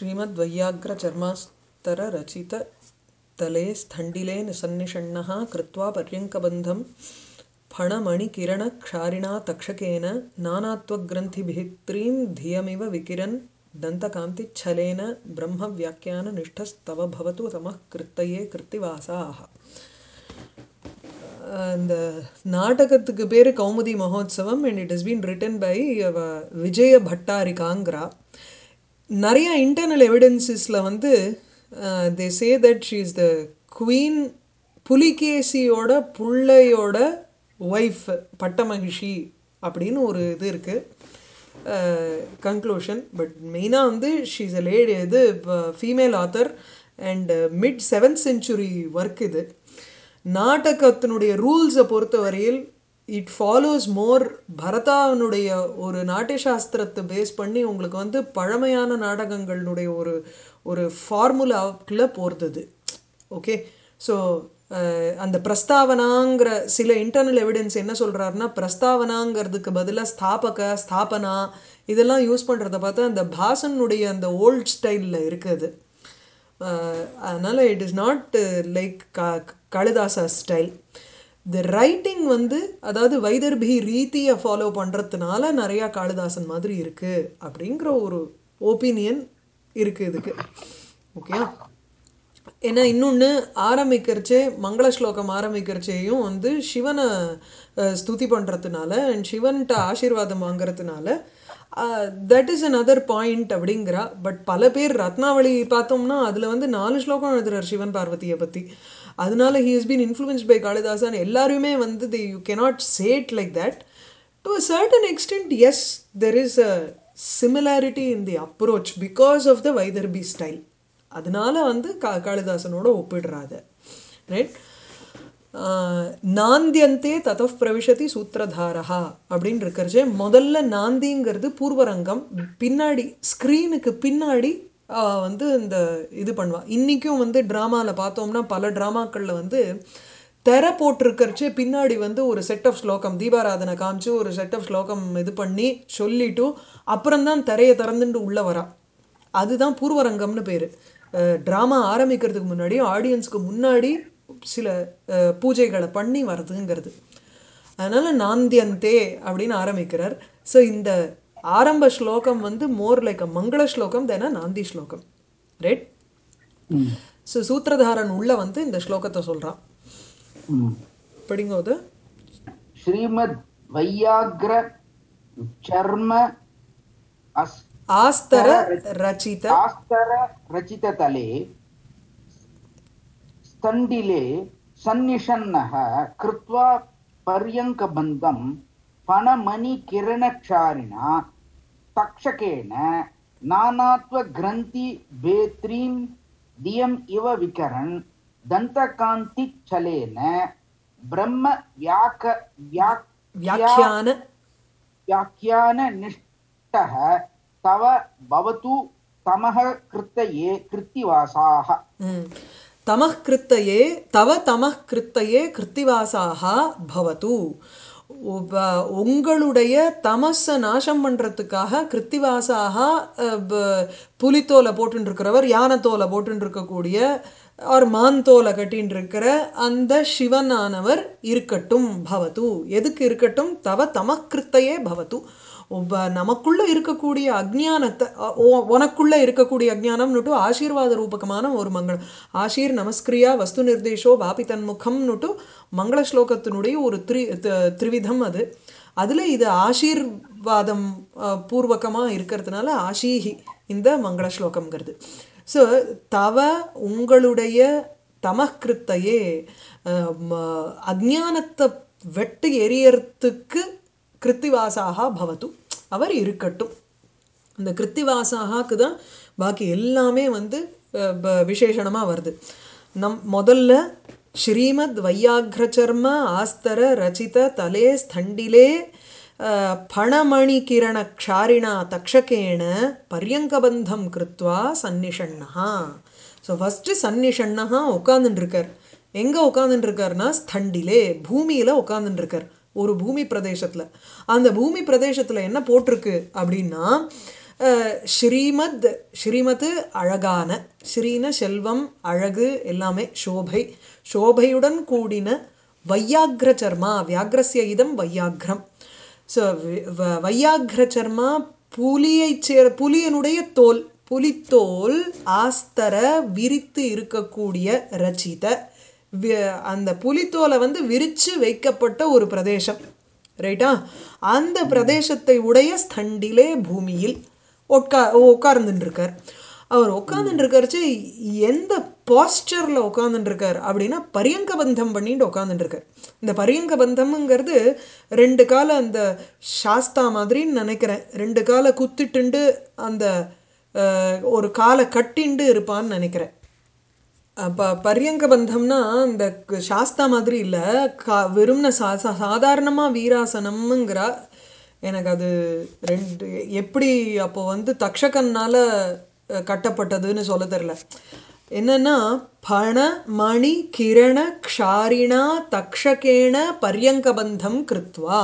श्रीमद्वैयाघ्रचर्मास्तररचिततले स्थण्डिले निसन्निषण्णः कृत्वा पर्यङ्कबन्धं फणमणिकिरणक्षारिणा तक्षकेन नानात्वग्रन्थिभित्रीं धियमिव विकिरन् दन्तकान्तिच्छलेन ब्रह्मव्याख्याननिष्ठस्तव भवतु तमः कृत्तये कृत्तिवासाः அந்த நாடகத்துக்கு பேர் Kaumudi Mahotsavam and it is been written by Vijaya பட்டாரிகாங்கிறா நிறைய இன்டர்னல் எவிடன்சஸில் வந்து they say that she is the queen புலிகேசியோட புள்ளையோட ஒய்ஃப் பட்டமகிஷி அப்படின்னு ஒரு இது இருக்குது கன்க்ளூஷன் பட் மெயினாக வந்து ஷீ இஸ் அ லேடி இது female author and mid seventh century work இது நாடகத்தினுடைய ரூல்ஸை பொறுத்தவரையில் இட் ஃபாலோஸ் மோர் பரதாவினுடைய ஒரு நாட்டிய சாஸ்திரத்தை பேஸ் பண்ணி உங்களுக்கு வந்து பழமையான நாடகங்களுடைய ஒரு ஒரு ஃபார்முலாக்குள்ளே போகிறது ஓகே ஸோ அந்த பிரஸ்தாவனாங்கிற சில இன்டர்னல் எவிடன்ஸ் என்ன சொல்கிறாருன்னா பிரஸ்தாவனாங்கிறதுக்கு பதிலாக ஸ்தாபக ஸ்தாபனா இதெல்லாம் யூஸ் பண்ணுறத பார்த்தா அந்த பாசனுடைய அந்த ஓல்ட் ஸ்டைலில் இருக்குது அதனால் இட் இஸ் நாட் லைக் கா காளிதாசா ஸ்டைல் த ரைட்டிங் வந்து அதாவது வைதர்பி ரீதியை ஃபாலோ பண்ணுறதுனால நிறையா காளிதாசன் மாதிரி இருக்குது அப்படிங்கிற ஒரு ஒப்பீனியன் இருக்குது இதுக்கு ஓகே ஏன்னா இன்னொன்று ஆரம்பிக்கிறச்சே மங்கள ஸ்லோகம் ஆரம்பிக்கிறச்சேயும் வந்து சிவனை ஸ்துதி பண்ணுறதுனால அண்ட் சிவன்கிட்ட ஆசீர்வாதம் வாங்குறதுனால that is an other point அப்படிங்கிறா பட் பல பேர் ரத்னாவளி பார்த்தோம்னா அதில் வந்து நாலு ஸ்லோகம் எழுதுறார் சிவன் பார்வதியை பற்றி அதனால he has been influence by Kalidasan எல்லாருமே வந்து the you cannot said like that to a certain extent as there is a similarity in the approach because of the Vaidarbhi style அதனால வந்து கா காளிதாசனோட ஒப்பிடுறாத ரைட் நாந்தியந்தே தத பிரவிஷதி சூத்திரதாரா அப்படின்னு இருக்கிறச்சே முதல்ல நாந்திங்கிறது பூர்வரங்கம் பின்னாடி ஸ்க்ரீனுக்கு பின்னாடி வந்து இந்த இது பண்ணுவாள் இன்றைக்கும் வந்து ட்ராமாவில் பார்த்தோம்னா பல ட்ராமாக்களில் வந்து திரை போட்டிருக்கிறச்சே பின்னாடி வந்து ஒரு செட் ஆஃப் ஸ்லோகம் தீபாராதனை காமிச்சு ஒரு செட் ஆஃப் ஸ்லோகம் இது பண்ணி சொல்லிட்டு அப்புறம்தான் திரையை திறந்துட்டு உள்ளே வரா அதுதான் பூர்வரங்கம்னு பேர் ட்ராமா ஆரம்பிக்கிறதுக்கு முன்னாடி ஆடியன்ஸ்க்கு முன்னாடி சில பூஜைகளை பண்ணி வர்றதுங்கிறது அதனால் நாந்தியந்தே அப்படின்னு ஆரம்பிக்கிறார் ஸோ இந்த ஆரம்ப ஸ்லோகம் வந்து மோர் லைக் அ மங்கள ஸ்லோகம் தென நாந்தி ஸ்லோகம் ரைட் ஸோ சூத்திரதாரன் உள்ள வந்து இந்த ஸ்லோகத்தை சொல்கிறான் படிங்கோது ஸ்ரீமத் வையாகிர சர்ம ஆஸ்தர ரச்சித ஆஸ்தர ரச்சித தலே स्तण्डिले सन्निषन्नः कृत्वा पर्यङ्कबन्धं फणमणिकिरणक्षारिणा तक्षकेन नानात्वग्रन्थिभेत्रीं दियम् इव विकरन् दन्तकान्तिच्छलेन ब्रह्म व्याक व्याख्यान व्याख्याननिष्ठः तव भवतु तमः कृतये कृत्तिवासाः தமः கிருத்தையே தவ தமः கிருத்தையே கிருத்திவாசாக பவத்து உங்களுடைய தமஸை நாசம் பண்ணுறதுக்காக கிருத்திவாசாக புலித்தோலை போட்டுருக்கிறவர் யானத்தோலை போட்டுருக்கக்கூடிய அவர் மான்தோலை கட்டின்னு இருக்கிற அந்த சிவனானவர் இருக்கட்டும் பவத்து எதுக்கு இருக்கட்டும் தவ தமக்கிருத்தையே பவத்து நமக்குள்ள இருக்கக்கூடிய அஜ்ஞானத்தை உனக்குள்ள இருக்கக்கூடிய அஜ்ஞானம்னுட்டு ஆசீர்வாத ரூபகமான ஒரு மங்களம் ஆஷீர் நமஸ்கிரியா வஸ்து நிர்தேஷோ வாபி தன்முகம்னுட்டு மங்கள ஸ்லோகத்தினுடைய ஒரு த்ரி த்ரிவிதம் அது அதில் இது ஆசீர்வாதம் பூர்வகமாக இருக்கிறதுனால ஆஷீஹி இந்த மங்கள ஸ்லோகம்ங்கிறது ஸோ தவ உங்களுடைய தமக்கிருத்தையே அஜ்ஞானத்தை வெட்டு எரியறதுக்கு கிருத்திவாசாக பவத்து அவர் இருக்கட்டும் அந்த கிருத்திவாசாகாக்கு தான் பாக்கி எல்லாமே வந்து விசேஷணமாக வருது நம் முதல்ல ஸ்ரீமத் வையாகிரச்சர்ம ஆஸ்தர ரச்சித தலே ஸ்தண்டிலே பணமணிகிரண க்ஷாரிணா தக்ஷகேன பர்யங்கபந்தம் கிருத்வா சன்னிஷண்ணா ஸோ ஃபஸ்ட்டு சன்னிஷண்ணா உட்காந்துட்டுருக்கார் எங்கே உட்காந்துட்டுருக்காருனா ஸ்தண்டிலே பூமியில் உட்காந்துட்டுருக்கார் ஒரு பூமி பிரதேசத்தில் அந்த பூமி பிரதேசத்தில் என்ன போட்டிருக்கு அப்படின்னா அஹ், ஸ்ரீமத் ஸ்ரீமத் அழகான ஸ்ரீன செல்வம் அழகு எல்லாமே சோபை சோபையுடன் கூடின வையாக்ர சர்மா வியாக்ரஸ்ய இதம் வையாக்ரம் ஸோ வையாக்ர சர்மா புலியை சேர் புலியனுடைய தோல் புலித்தோல் ஆஸ்தர விரித்து இருக்கக்கூடிய ரச்சித வி- அந்த புலித்தோலை வந்து விரிச்சு வைக்கப்பட்ட ஒரு பிரதேசம் ரைட்டா அந்த பிரதேசத்தை உடைய ஸ்தண்டிலே பூமியில் உட்கா உட்கார்ந்துட்டு இருக்கார் அவர் உட்காந்துட்டு இருக்காருச்சு எந்த பாஸ்டரில் உட்காந்துட்டு இருக்கார் அப்படின்னா பரியங்க பந்தம் பண்ணிட்டு உட்காந்துட்டு இருக்கார் இந்த பரியங்க பந்தம்ங்கிறது ரெண்டு காலை அந்த சாஸ்தா மாதிரின்னு நினைக்கிறேன் ரெண்டு காலை குத்திட்டுண்டு அந்த அஹ், ஒரு காலை கட்டிண்டு இருப்பான்னு நினைக்கிறேன் அப்போ பரியங்க பந்தம்னா இந்த க- சாஸ்தா மாதிரி இல்லை கா வெறும்ன சா சா சாதாரணமாக வீராசனம்ங்கிறா எனக்கு அது ரெண்டு எப்படி அப்போ வந்து தக்ஷகன்னால அஹ், கட்டப்பட்டதுன்னு சொல்ல தெரில என்னன்னா பண மணி கிரண க்ஷாரிணா தக்ஷகேண பரியங்க பந்தம் கிருத்வா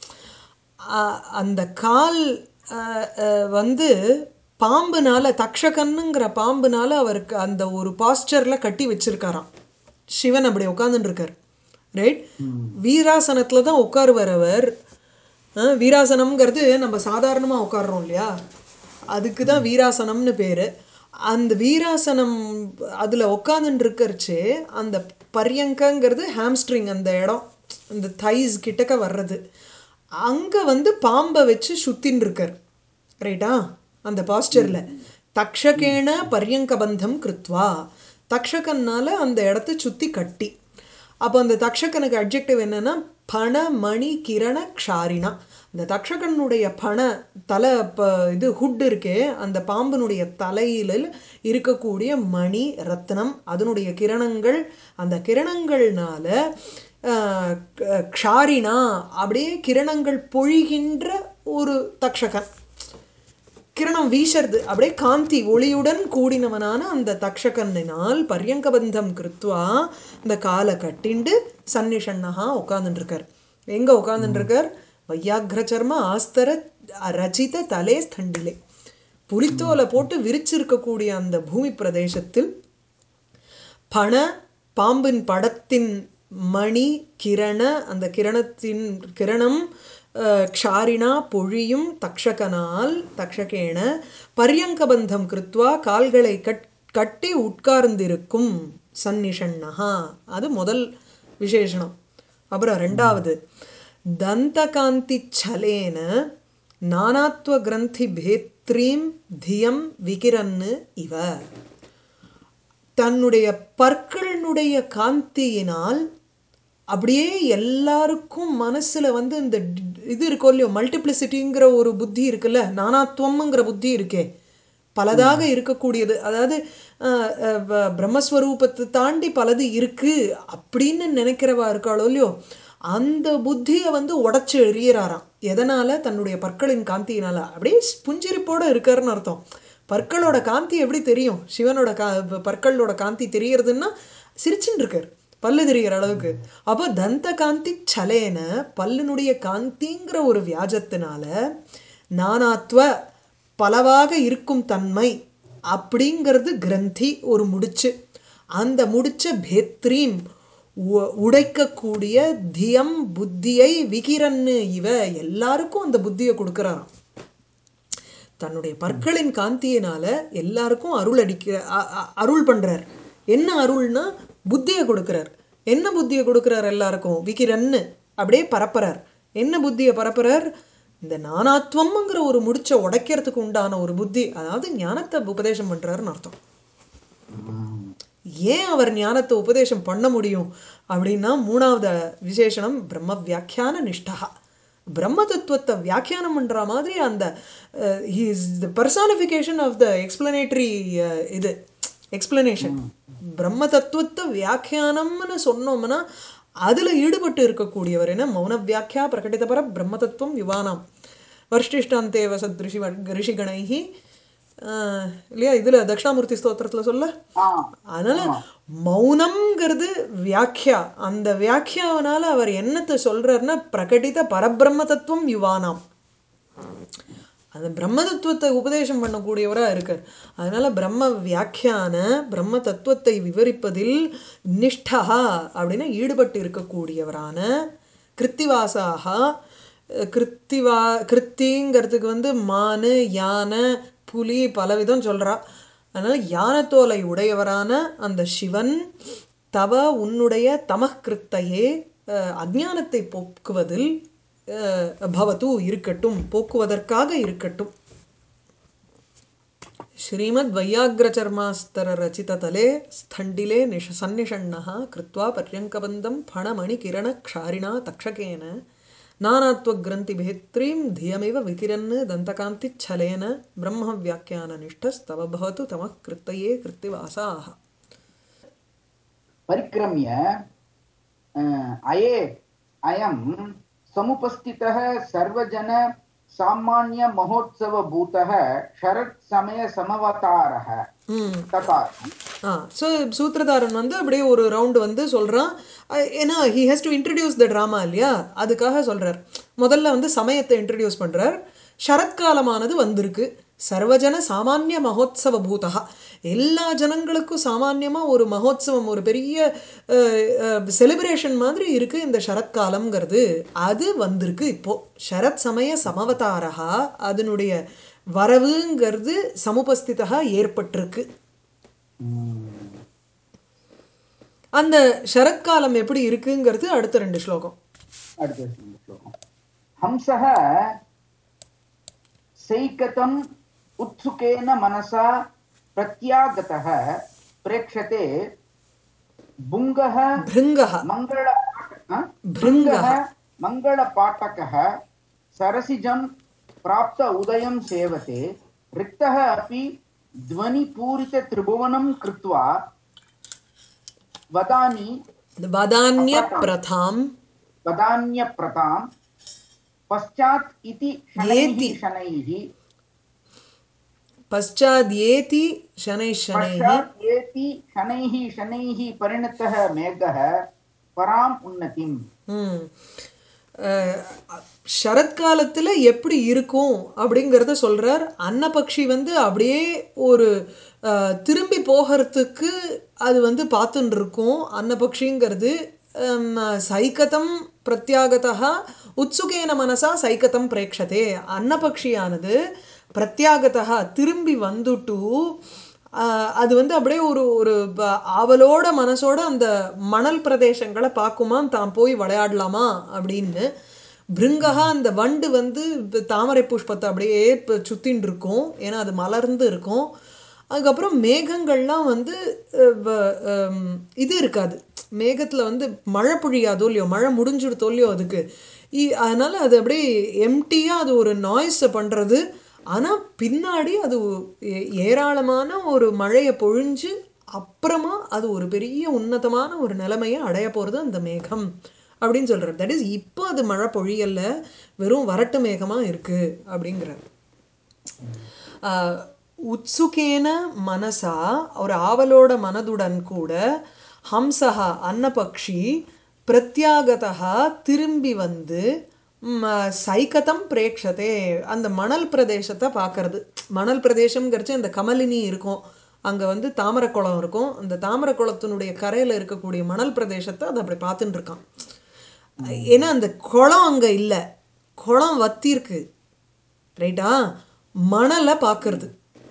அ- அந்த கால் அஹ், அஹ், வந்து பாம்புனால தக்ஷகன்னுங்கிற பாம்புனால அவருக்கு அந்த ஒரு பாஸ்டரில் கட்டி வச்சிருக்காராம் சிவன் அப்படி உட்காந்துட்டு இருக்கார் ரைட் வீராசனத்தில் தான் உட்காருவார் அவர் அஹ், வீராசனம்ங்கிறது நம்ம சாதாரணமாக உட்கார்றோம் இல்லையா அதுக்கு தான் வீராசனம்னு பேர் அந்த வீராசனம் அதில் உட்காந்துட்டு இருக்கறச்சு அந்த பரியங்கங்கிறது ஹாம்ஸ்ட்ரிங் அந்த இடம் அந்த தைஸ் கிட்டக்க வர்றது அங்கே வந்து பாம்பை வச்சு சுத்தின்னு இருக்கார் ரைட்டா அந்த பாஸ்டரில் தக்ஷகேன பரியங்க பந்தம் கிருத்வா தக்ஷகன்னால அந்த இடத்த சுற்றி கட்டி அப்போ அந்த தக்ஷகனுக்கு அட்ஜெக்டிவ் என்னன்னா பண மணி கிரண க்ஷாரிணா இந்த தக்ஷகனுடைய பண தலை இப்போ இது ஹுட் இருக்கே அந்த பாம்பினுடைய தலையில் இருக்கக்கூடிய மணி ரத்னம் அதனுடைய கிரணங்கள் அந்த கிரணங்கள்னால ஆஹ், க- க்ஷாரிணா அப்படியே கிரணங்கள் பொழிகின்ற ஒரு தக்ஷகன் கிரணம் வீசறது அப்படியே காந்தி ஒளியுடன் கூடினவனான அந்த தக்ஷகன்னினால் பரியங்கபந்தம் கிருத்வா இந்த காலை கட்டிண்டு சன்னிஷண்ணஹா உட்கார்ந்துட்டு இருக்கார் எங்க உட்கார்ந்துட்டு இருக்கார் வையாக்ர சர்ம ஆஸ்தர ரச்சித தலே ஸ்தண்டிலே புலித்தோலை போட்டு விரிச்சிருக்கக்கூடிய அந்த பூமி பிரதேசத்தில் பண பாம்பின் படத்தின் மணி கிரண அந்த கிரணத்தின் கிரணம் அஹ், க்ஷாரிணா பொழியும் தக்ஷகனால் தக்ஷகேன பரியங்கபந்தம் கிருத்வா கால்களை கட் கட்டி உட்கார்ந்திருக்கும் சந்நிஷண்ணஹா அது முதல் விசேஷணம் அப்புறம் ரெண்டாவது தந்தகாந்தி சலேன நானாத்வ கிரந்தி பேத்ரீம் தியம் விகிரன்னு இவ தன்னுடைய பற்களினுடைய காந்தியினால் அப்படியே எல்லாருக்கும் மனசுல வந்து இந்த டி- இது இருக்கோ இல்லையோ மல்டிப்ளிசிட்டிங்கிற ஒரு புத்தி இருக்குல்ல நானாத்வம்ங்கிற புத்தி இருக்கே பலதாக இருக்கக்கூடியது அதாவது அஹ், அஹ், ப- பிரம்மஸ்வரூபத்தை தாண்டி பலது இருக்கு அப்படின்னு நினைக்கிறவா இருக்காளோ இல்லையோ அந்த புத்தியை வந்து உடைச்சு எறியறாராம் எதனால தன்னுடைய பற்களின் காந்தியினால அப்படியே புஞ்சிரிப்போட இருக்காருன்னு அர்த்தம் பற்களோட காந்தி எப்படி தெரியும் சிவனோட கா பற்களோட காந்தி தெரியறதுன்னா சிரிச்சுன்னு இருக்கார் பல்லு தெரிகிற அளவுக்கு அப்போ தந்த காந்தி சலேன பல்லினுடைய காந்திங்கிற ஒரு வியாஜத்தினால நானாத்வ பலவாக இருக்கும் தன்மை அப்படிங்கிறது கிரந்தி ஒரு முடிச்சு அந்த முடிச்ச பேத்ரீம் உ- உடைக்கக்கூடிய தியம் புத்தியை விகிரன்னு இவ எல்லாருக்கும் அந்த புத்தியை கொடுக்குறாராம் தன்னுடைய பற்களின் காந்தியினால எல்லாருக்கும் அருள் அடிக்க அ- அ- அருள் பண்றார் என்ன அருள்னா புத்தியை கொடுக்கிறார் என்ன புத்தியை கொடுக்கிறார் எல்லாருக்கும் விகிரன்னு அப்படியே பரப்புறார் என்ன புத்தியை பரப்புறார் இந்த நானாத்வம்ங்கிற ஒரு முடிச்ச உடைக்கிறதுக்கு உண்டான ஒரு புத்தி அதாவது ஞானத்தை உபதேசம் பண்றாருன்னு அர்த்தம் ஏன் அவர் ஞானத்தை உபதேசம் பண்ண முடியும் அப்படின்னா மூணாவது விசேஷனம் பிரம்ம வியாக்கியான நிஷ்டா பிரம்ம தத்துவத்தை வியாக்கியானம் பண்ற மாதிரி அந்த is the personification of the explanatory இது எக்ஸ்பிளனேஷன் பிரம்ம தத்துவத்தை வியாக்கியானம்னு சொன்னோம்னா அதுல ஈடுபட்டு இருக்கக்கூடியவர் என்ன மௌன வியாக்கியா பிரகடிதபர பிரம்ம தத்துவம் யுவானாம் வர்ஷ்டிஷ்டாந்தே வசத் ரிஷி ரிஷிகணைஹி ஆஹ், இல்லையா இதுல தட்சிணாமூர்த்தி ஸ்தோத்திரத்துல சொல்ல ஆ அதனால மௌனம்ங்கிறது வியாக்கியா அந்த வியாக்கியாவனால அவர் என்னத்தை சொல்றாருன்னா பிரகடித பரபிரம்ம தத்துவம் யுவானாம் அந்த பிரம்ம தத்துவத்தை உபதேசம் பண்ணக்கூடியவராக இருக்கார் அதனால பிரம்ம வியாக்கியான பிரம்ம தத்துவத்தை விவரிப்பதில் நிஷ்டா அப்படின்னா ஈடுபட்டு இருக்கக்கூடியவரான கிருத்திவாசாக கிருத்திவா கிருத்திங்கிறதுக்கு வந்து மானு யானை புலி பலவிதம் சொல்றா அதனால யானத்தோலை உடையவரான அந்த சிவன் தவ உன்னுடைய தமக்கிருத்தையே அஹ், அஞ்ஞானத்தை போக்குவதில் அஹ், பவது இருக்கட்டும் போக்குவதற்காக இருக்கட்டும் श्रीमद् वैयाग्रचर्मास्तररचिततले स्थण्डिले निश सन्निषण्णः कृत्वा पर्यङ्कबन्धं फणमणिकिरणक्षारिणा तक्षकेन नानात्वग्रन्थिभेत्रीं धियमिव विकिरन् दन्तकान्तिच्छलेन ब्रह्मव्याख्याननिष्ठस्तव भवतु तमः कृतये कृत्तिवासाः परिक्रम्य अ, अये अयं समुपस्थितः सर्वजन सामान्य महोत्सवभूतः शरत् समय समवतारः ம் तथा ஆ ஸோ சூத்திரதாரன் வந்து அப்படியே ஒரு ரவுண்டு வந்து சொல்கிறான் ஏன்னா he has to introduce the drama இல்லையா அதுக்காக சொல்கிறார் முதல்ல வந்து சமயத்தை இன்ட்ரடியூஸ் பண்ணுறார் சரத்காலமானது வந்திருக்கு சர்வஜன சாமானிய மகோத்சவ பூதா எல்லா ஜனங்களுக்கும் சாமான்யமாக ஒரு மகோத்சவம் ஒரு பெரிய செலிப்ரேஷன் மாதிரி இருக்குது இந்த சரத்காலம்ங்கிறது அது வந்திருக்கு இப்போது சரத் சமய சமவதாரகா அதனுடைய வரவுங்கிறது சமுபஸ்திதா ஏற்பட்டிருக்கு அந்த சரத்காலம் எப்படி இருக்குங்கிறது அடுத்த ரெண்டு ஸ்லோகம் அடுத்த श्लोकम् हंसः सैकतम् उत्सुकेन मनसा प्रत्यागतः प्रेक्षते भुङ्गः பிருங்கः मङ्गल हा? भृङ्गः। भृङ्गः मङ्गलपाटकः सरसिजं प्राप्त उदयं सेवते रिक्तः अपि ध्वनिपूरितत्रिभुवनं कृत्वा वदानि இந்த வதான்ய பிரதாம் वदान्यप्रतां पश्चात् इति शनैः येति। शनैः பశ్చాத்யேதி शनै शनैः पश्चात् येति शनैः शनैः परिणतः मेघः पराम् उन्नतिम् ம் அஹ், சரத்காலத்தில் எப்படி இருக்கும் அப்படிங்கிறத சொல்கிறார் அன்னபக்ஷி வந்து அப்படியே ஒரு அஹ், திரும்பி போகிறதுக்கு அது வந்து பார்த்துன்னு இருக்கும் அன்னபக்ஷிங்கிறது ஹம், சைக்கதம் பிரத்யாகதா உத்சுகேன மனசா சைக்கதம் பிரேக்ஷதே அன்னபக்ஷியானது பிரத்யாகதா திரும்பி வந்துட்டு ஆஹ் அது வந்து அப்படியே ஒரு ஒரு ப- ஆவலோட மனசோட அந்த மணல் பிரதேசங்களை பார்க்குமாம் தான் போய் விளையாடலாமா அப்படின்னு பிருங்ககா அந்த வண்டு வந்து இப்ப தாமரை புஷ்பத்தை அப்படியே இப்போ சுத்தின்னு இருக்கும் ஏன்னா அது மலர்ந்து இருக்கும் அதுக்கப்புறம் மேகங்கள்லாம் வந்து அஹ், வ- ஹம், இது இருக்காது மேகத்தில் வந்து மழை பொழியாதோ இல்லையோ மழை முடிஞ்சுடுத்தோ இல்லையோ அதுக்கு இ- அதனால அது அப்படியே எம்டியாக அது ஒரு நாய்ஸை பண்ணுறது ஆனால் பின்னாடி அது ஏ- ஏராளமான ஒரு மழையை பொழிஞ்சு அப்புறமா அது ஒரு பெரிய உன்னதமான ஒரு நிலைமையை அடைய போகிறது அந்த மேகம் அப்படின்னு சொல்கிறார் தட் இஸ் இப்போ அது மழை பொழியல்ல வெறும் வறட்டு மேகமாக இருக்குது அப்படிங்கிறார் ஆஹ், உத்சுகேன மனசா ஒரு ஆவலோட மனதுடன் கூட ஹம்சஹா அன்னபக்ஷி பிரத்யாகதா திரும்பி வந்து ம், சைக்கதம் பிரேக்ஷதே அந்த மணல் பிரதேசத்தை பார்க்கறது மணல் பிரதேசம்ங்கிறச்சு அந்த கமலினி இருக்கும் அங்கே வந்து தாமரைக்குளம் இருக்கும் அந்த தாமரைக்குளத்தினுடைய கரையில் இருக்கக்கூடிய மணல் பிரதேசத்தை அதை அப்படி பார்த்துட்டு இருக்கான் ஏன்னா அந்த குளம் அங்கே இல்லை குளம் வத்திருக்கு ரைட்டா மணலை பார்க்கறது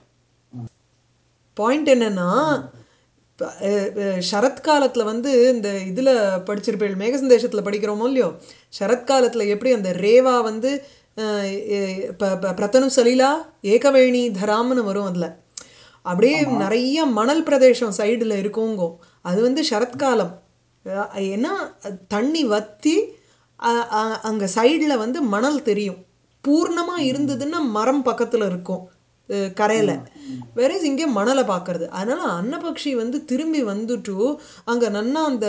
பாயிண்ட் என்னன்னா இப்ப, அஹ், அஹ், சரத்காலத்தில் வந்து இந்த இதில் படிச்சிருப்பேன் மேகசந்தேசத்தில் படிக்கிறோமோ இல்லையோ சரத்காலத்தில் எப்படி அந்த ரேவா வந்து அஹ், எ- ப- ப- பிரதனு சலீலா ஏகவேணி தராம்னு வரும் அதில் அப்படியே நிறைய மணல் பிரதேசம் சைடில் இருக்குங்கோ அது வந்து சரத்காலம் அஹ், ஏன்னா தண்ணி வத்தி அங்கே சைடில் வந்து மணல் தெரியும் பூர்ணமாக இருந்ததுன்னா மரம் பக்கத்தில் இருக்கும் கரையில் வேற இங்கே மணலை பார்க்கறது அதனால அன்னபக்ஷி வந்து திரும்பி வந்துட்டு அங்கே நன்னா அந்த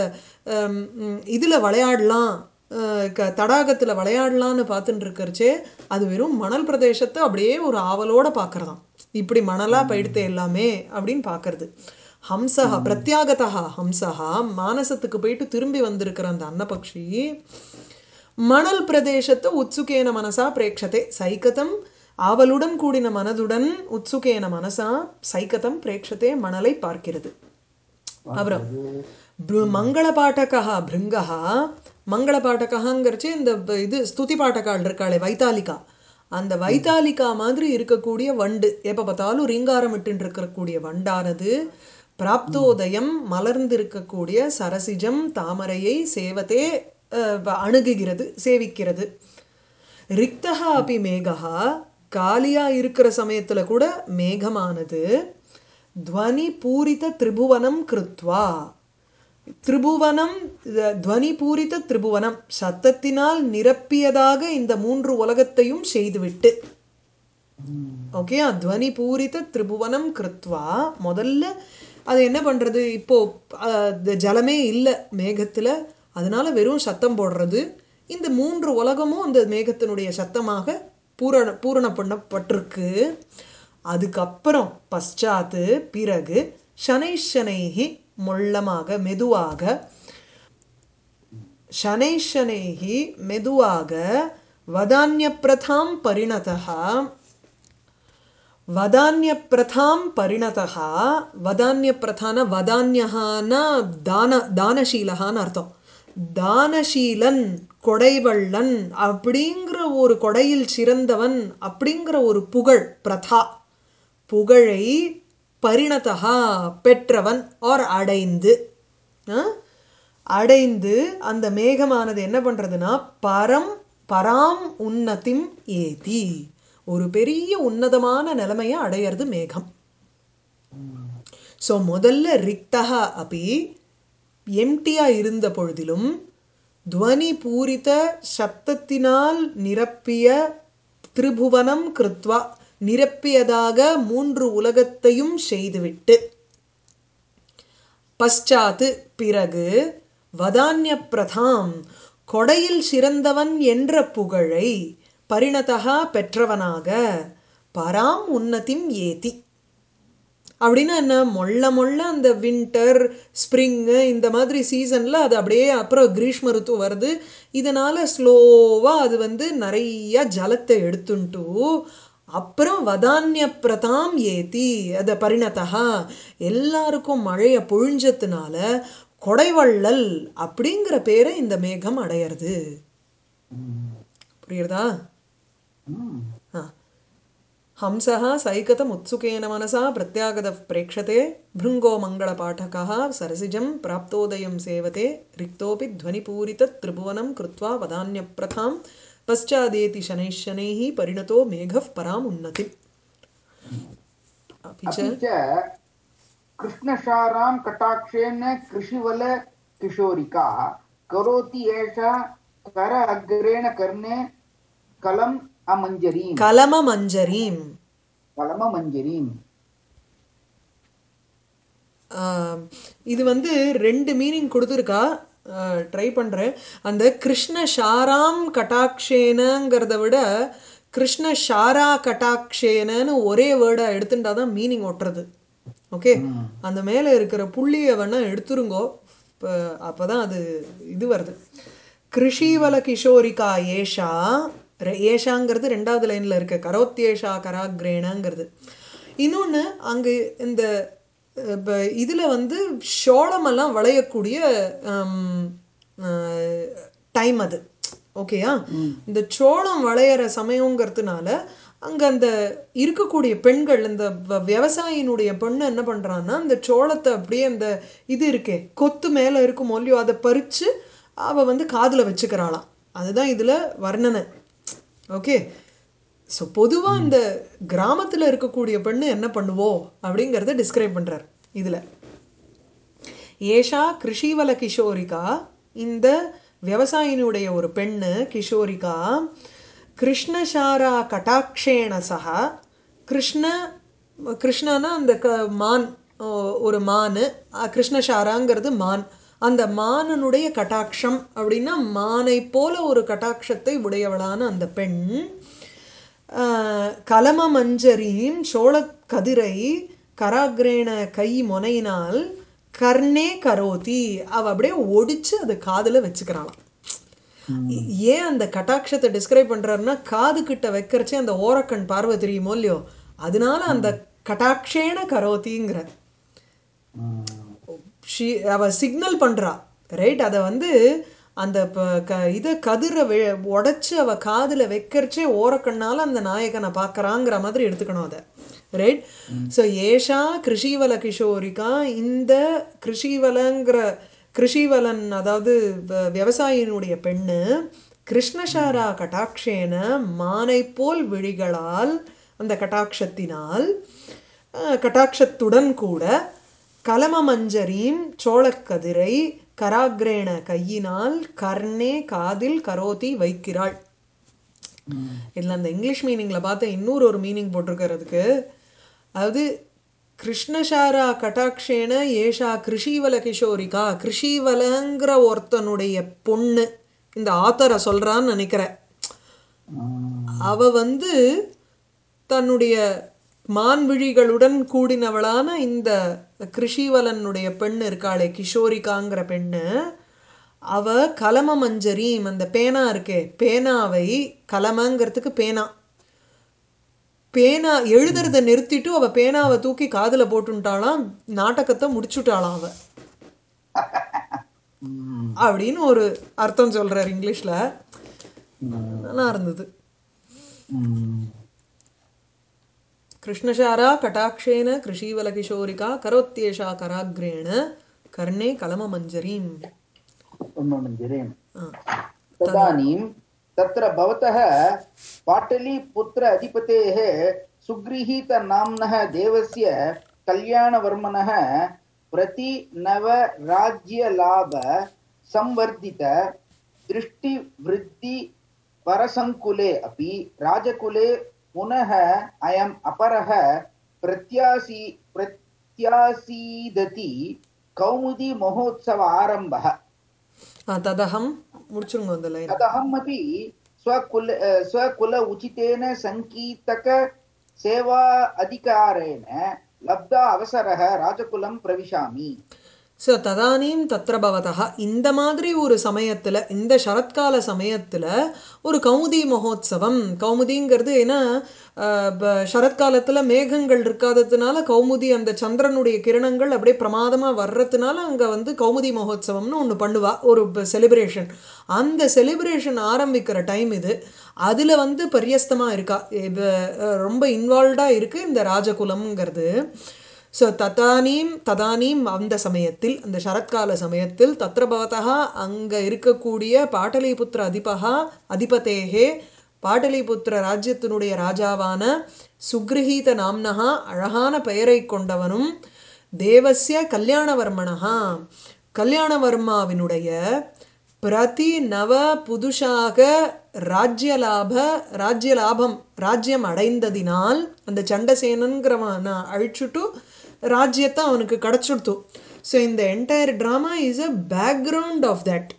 இதில் விளையாடலாம் அஹ், க தடாகத்தில் விளையாடலான்னு பார்த்துட்டு இருக்கறச்சே அது வெறும் மணல் பிரதேசத்தை அப்படியே ஒரு ஆவலோட பார்க்கறதாம் இப்படி மணலாக போயிடுத்து எல்லாமே அப்படின்னு பார்க்கறது ஹம்சஹா பிரத்யாகதா ஹம்சஹா மானசத்துக்கு போயிட்டு திரும்பி வந்திருக்கிற அந்த அன்னபக்ஷி மணல் பிரதேசத்தை உத்சுகேன மனசா பிரேக்ஷதே சைக்கதம் ஆவலுடன் கூடின மனதுடன் உத்சுகேன மனசா சைக்கதம் பிரேட்சத்தே மணலை பார்க்கிறது அப்புறம் பு- மங்கள பாட்டகா பிருங்கா மங்கள பாட்டகாங்கிறச்சு இந்த ப- இது ஸ்துதி பாட்டகாள் இருக்காளே வைத்தாலிகா அந்த வைத்தாலிகா மாதிரி இருக்கக்கூடிய வண்டு எப்போ பார்த்தாலும் ரீங்காரமிட்டு இருக்கக்கூடிய வண்டானது பிராப்தோதயம் மலர்ந்திருக்கக்கூடிய சரசிஜம் தாமரையை சேவத்தே அஹ், அணுகுகிறது சேவிக்கிறது ரிக்தகா அப்பி மேகா காலியா இருக்கிற சமயத்துல கூட மேகமானது துவனி பூரித திரிபுவனம் கிருத்வா திரிபுவனம் த- துவனி பூரித திரிபுவனம் சத்தத்தினால் நிரப்பியதாக இந்த மூன்று உலகத்தையும் செய்துவிட்டு ஓகே துவனி பூரித திரிபுவனம் கிருத்வா முதல்ல அது என்ன பண்றது இப்போ அஹ், இந்த ஜலமே இல்லை மேகத்துல அதனால வெறும் சத்தம் போடுறது இந்த மூன்று உலகமும் அந்த மேகத்தினுடைய சத்தமாக பூரண பூரண பண்ணப்பட்டிருக்கு அதுக்கப்புறம் பశ్చాத்து பிறகு சனை சனைஹி மொள்ளமாக மெதுவாக சனை சனைஹி மெதுவாக வதான்ய பிரதாம் பரிணதா வதான்யப்பிரதாம் பரிணதா வதான்யப்பிரதான வதான்யஹான தான தானசீலகான்னு அர்த்தம் தானசீலன் கொடைவள்ளன் அப்படிங்கிற ஒரு கொடையில் சிறந்தவன் அப்படிங்கிற ஒரு புகழ் பிரதா புகழை பரிணதா பெற்றவன் ஆர் அடைந்து ஆ? அடைந்து அந்த மேகமானது என்ன பண்றதுன்னா பரம் பராம் உன்னதிம் ஏதி ஒரு பெரிய உன்னதமான நிலைமையை அடையிறது மேகம் ஸோ முதல்ல ரிக்தகா அப்படி எம்டியா இருந்த பொழுதிலும் துவனி பூரித சப்தத்தினால் நிரப்பிய திரிபுவனம் கிருத்வா நிரப்பியதாக மூன்று உலகத்தையும் செய்துவிட்டு பశ్చాத்து பிறகு வதான்ய பிரதாம் கொடையில் சிறந்தவன் என்ற புகழை பரிணதகா பெற்றவனாக பராம் உன்னதிம் ஏதி அப்படின்னா என்ன மொள்ள மொள்ள அந்த வின்டர் ஸ்ப்ரிங்கு இந்த மாதிரி சீசனில் அது அப்படியே அப்புறம் கிரீஷ்ம ருத்து வருது இதனால் ஸ்லோவாக அது வந்து நிறைய ஜலத்தை எடுத்துன்ட்டு அப்புறம் வதான்ய பிரதாம் ஏத்தி அதை பரிணதா எல்லாருக்கும் மழையை பொழிஞ்சதுனால கொடைவள்ளல் அப்படிங்கிற பேரை இந்த மேகம் அடையிறது புரியுறதா ஆ हंसः सैकतमुत्सुकेन मनसा प्रत्यागतः प्रेक्षते भृङ्गो मङ्गलपाठकः सरसिजं प्राप्तोदयं सेवते रिक्तोऽपि ध्वनिपूरितत्रिभुवनं कृत्वा वदान्यप्रथां पश्चादेति शनैः शनैः परिणतो मेघः पराम् उन्नतिम् अपि च अपि च कृष्णशारां कटाक्षेन कृषिवल किशोरिका करोति एषा कर अग्रेण कर्णे कलम् अमञ्जरीं कलममञ्जरीम् कलममञ्जरीम् ஆம், இது வந்து ரெண்டு மீனிங் கொடுத்துருக்கா ட்ரை பண்ணுறேன் அந்த கிருஷ்ண ஷாராம் கட்டாக்ஷேனங்கிறத விட கிருஷ்ண ஷாரா கட்டாக்ஷேனன்னு ஒரே வேர்டாக எடுத்துட்டா தான் மீனிங் ஒட்டுறது ஓகே அந்த மேலே இருக்கிற புள்ளியை வேணால் எடுத்துருங்கோ இப்போ அப்போ தான் அது இது வருது கிருஷிவல கிஷோரிகா ஏஷா ரெ- ஏஷாங்கிறது ரெண்டாவது லைனில் இருக்க கரோத்தியேஷா கராக்ரேணங்கிறது இன்னொன்று அங்கே இந்த இப்போ இதில் வந்து சோளமெல்லாம் விளையக்கூடிய டைம் அது ஓகேயா இந்த சோளம் விளையிற சமயங்கிறதுனால அங்கே அந்த இருக்கக்கூடிய பெண்கள் இந்த வ- விவசாயினுடைய பெண்ணு என்ன பண்ணுறான்னா அந்த சோளத்தை அப்படியே அந்த இது இருக்கே கொத்து மேலே இருக்கும் மொழியோ அதை பறித்து அவள் வந்து காதில் வச்சுக்கிறாளாம் அதுதான் இதில் வர்ணனை ஓகே ஸோ பொதுவாக இந்த கிராமத்தில் இருக்கக்கூடிய பெண்ணு என்ன பண்ணுவோ அப்படிங்கிறத டிஸ்கிரைப் பண்ணுறார் இதில் ஏஷா கிருஷிவல கிஷோரிகா இந்த விவசாயினுடைய ஒரு பெண்ணு கிஷோரிகா கிருஷ்ணசாரா கட்டாக்ஷேண சகா கிருஷ்ண கிருஷ்ணனா அந்த க மான் ஓ, ஒரு மான் அஹ், கிருஷ்ணசாராங்கிறது மான் அந்த மானனுடைய கட்டாட்சம் அப்படின்னா மானை போல ஒரு கட்டாட்சத்தை உடையவளான அந்த பெண் ஆஹ், கலம மஞ்சரீம் சோளக் கதிரை கராக்ரேண கை முனையினால் கர்ணே கரோதி அவ அப்படியே ஒடிச்சு அது காதுல வச்சுக்கிறாளாம் இ- ஏன் அந்த கட்டாட்சத்தை டிஸ்கிரைப் பண்றாருன்னா காது கிட்ட வைக்கிறச்சே அந்த ஓரக்கண் பார்வை தெரியுமோ இல்லையோ அதனால அந்த கட்டாட்சேன கரோதிங்கிற ஷி அவ சிக்னல் பண்றா ரைட் அதை வந்து அந்த ப- க இதை கதிரை வெ உடச்சி அவ காதுல வைக்கிறச்சே ஓரக்கண்ணால அந்த நாயகனை பார்க்கறாங்கிற மாதிரி எடுத்துக்கணும் அதை ரைட் ஸோ ஏஷா கிருஷிவல கிஷோரிகா இந்த கிருஷிவலங்கிற கிருஷிவலன் அதாவது வ- விவசாயினுடைய பெண்ணு கிருஷ்ணசாரா கட்டாட்சேன மானை போல் விழிகளால் அந்த கட்டாட்சத்தினால் அஹ், கட்டாட்சத்துடன் கூட கலமமஞ்சரீம் சோழக்கதிரை கராக்ரேண கையினால் கர்ணே காதில் கரோதி வைக்கிறாள் இதில் அந்த இங்கிலீஷ் மீனிங்கில் பார்த்த இன்னொரு ஒரு மீனிங் போட்டிருக்கிறதுக்கு அதாவது கிருஷ்ணசாரா கட்டாட்சேன ஏஷா கிருஷிவல கிஷோரிகா கிருஷிவலங்கிற ஒருத்தனுடைய பொண்ணு இந்த ஆத்தரை சொல்றான்னு நினைக்கிறேன் அவ வந்து தன்னுடைய மான்விழிகளுடன் கூடினவளான இந்த கிருஷிவலனுடைய பெண் இருக்காளே கிஷோரிகாங்கிற பெண்ணு அவ கலம மஞ்சரீம் அந்த பேனா இருக்கே பேனாவை கலமங்கிறதுக்கு பேனா பேனா எழுதுறத நிறுத்திட்டு அவ பேனாவை தூக்கி காதுல போட்டுட்டாளாம் நாடகத்தை முடிச்சுட்டாளாம் அவ அப்படின்னு ஒரு அர்த்தம் சொல்றார் இங்கிலீஷ்ல நல்லா இருந்தது कृष्णशारा कटाक्षेन कृषीवलकिशोरिका करोत्येषा कराग्रेण कर्णे कलममञ्जरीम् ब्रह्ममन्दिरे आ, तदानीं तत्र भवतः पाटलीपुत्र अधिपतेः सुगृहीतनाम्नः देवस्य कल्याणवर्मणः प्रतिनवराज्यलाभ संवर्धित दृष्टिवृद्धि परसङ्कुले अपि राजकुले पुनः अयम् अपरः प्रत्यासी प्रत्यासीदति कौमुदी महोत्सव आरम्भः आ, तदहं முடிச்சுருங்க அந்த லைன் तदहमपि स्वकुल अ, स्वकुल उचितेन सङ्गीतक सेवा अधिकारेण लब्ध अवसरः राजकुलं प्रविशामि ஸோ ததானீம் தத்ர பவதா இந்த மாதிரி ஒரு சமயத்தில் இந்த சரத்கால சமயத்தில் ஒரு கௌமுதி மகோத்சவம் கௌமுதிங்கிறது ஏன்னா ஆஹ், ப- சரத்காலத்தில் மேகங்கள் இருக்காததுனால கௌமுதி அந்த சந்திரனுடைய கிரணங்கள் அப்படியே பிரமாதமாக வர்றதுனால அங்கே வந்து கௌமுதி மகோத்சவம்னு ஒன்று பண்ணுவா ஒரு செலிப்ரேஷன் அந்த செலிப்ரேஷன் ஆரம்பிக்கிற டைம் இது அதில் வந்து பரியஸ்தமாக இருக்கா இது அஹ், ரொம்ப இன்வால்வ்டாக இருக்குது இந்த ராஜகுலம்ங்கிறது ஸோ ததானீம் ததானீம் அந்த சமயத்தில் அந்த சரத்கால சமயத்தில் தத்ர பவதா அங்கே இருக்கக்கூடிய பாட்டலிபுத்திர அதிபகா அதிபதேகே பாட்டலிபுத்திர ராஜ்யத்தினுடைய ராஜாவான சுக்ரஹீத நாம்னஹா அழகான பெயரை கொண்டவனும் தேவசிய கல்யாணவர்மணஹா கல்யாணவர்மாவினுடைய பிரதி நவ புதுஷாக ராஜ்யலாப ராஜ்யலாபம் ராஜ்யம் அடைந்ததினால் அந்த சண்டசேனன்கிறவன் அழிச்சுட்டு ராஜ்யத்தை அவனுக்கு கிடச்சிடுத்து ஸோ இந்த entire drama is a background of that